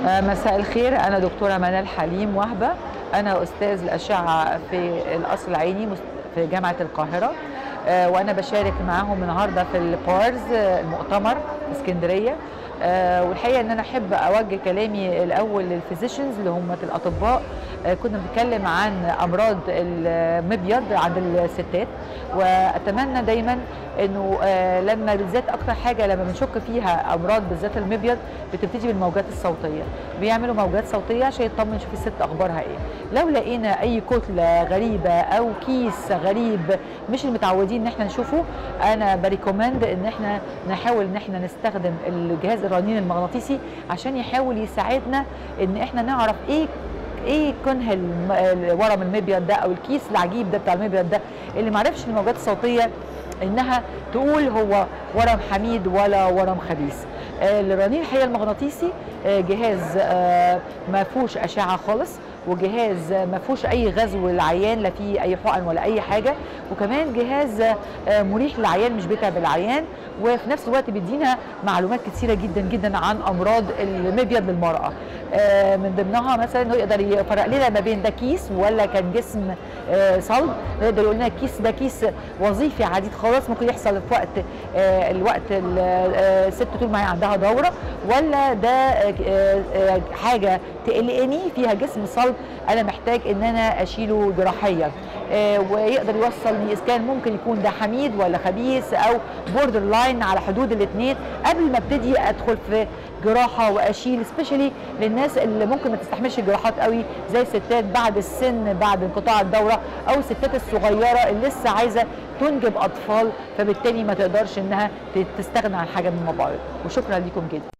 مساء الخير أنا دكتورة منال حليم وهبة أنا أستاذ الأشعة في القصر العيني مس- في جامعة القاهرة آه، وأنا بشارك معاهم النهاردة في البارز آه، المؤتمر في اسكندرية آه، والحقيقة إن أنا أحب أوجه كلامي الأول للفيزيشنز اللي هم الأطباء آه، كنا بنتكلم عن أمراض المبيض عند الستات وأتمنى دايما انه آه، لما بالذات اكتر حاجه لما بنشك فيها امراض بالذات المبيض بتبتدي بالموجات الصوتيه بيعملوا موجات صوتيه عشان يطمن يشوف الست اخبارها ايه لو لقينا اي كتله غريبه او كيس غريب مش المتعودين ان احنا نشوفه انا بريكومند ان احنا نحاول ان احنا نستخدم الجهاز الرنين المغناطيسي عشان يحاول يساعدنا ان احنا نعرف ايه ايه كنه الم- الورم المبيض ده او الكيس العجيب ده بتاع المبيض ده اللي معرفش الموجات الصوتيه انها تقول هو ورم حميد ولا ورم خبيث آه، الرنين الحقيقه المغناطيسي آه، جهاز آه، ما فيهوش اشعه خالص وجهاز آه، ما فيهوش اي غزو للعيان لا فيه اي حقن ولا اي حاجه وكمان جهاز آه، مريح للعيان مش بيتعب العيان وفي نفس الوقت بيدينا معلومات كتيره جدا جدا عن امراض المبيض للمراه آه، من ضمنها مثلا انه يقدر يفرق لنا ما بين ده كيس ولا كان جسم آه، صلب يقدر يقول لنا الكيس ده كيس وظيفي عديد خالص ممكن يحصل في وقت آه، الوقت ال- آه، الست طول ما هي عندها دوره ولا ده آه، آه، حاجه تقلقني فيها جسم صلب انا محتاج ان انا اشيله جراحيا آه، ويقدر يوصلني اذا كان ممكن يكون ده حميد ولا خبيث او بوردر لاين على حدود الاثنين قبل ما ابتدي ادخل في جراحه واشيل سبيشالي للناس اللي ممكن ما تستحملش الجراحات قوي زي الستات بعد السن بعد انقطاع الدوره او الستات الصغيره اللي لسه عايزه تنجب اطفال فبالتالي ما تقدرش انها تستغنى عن حاجه من المبايض وشكرا لكم جدا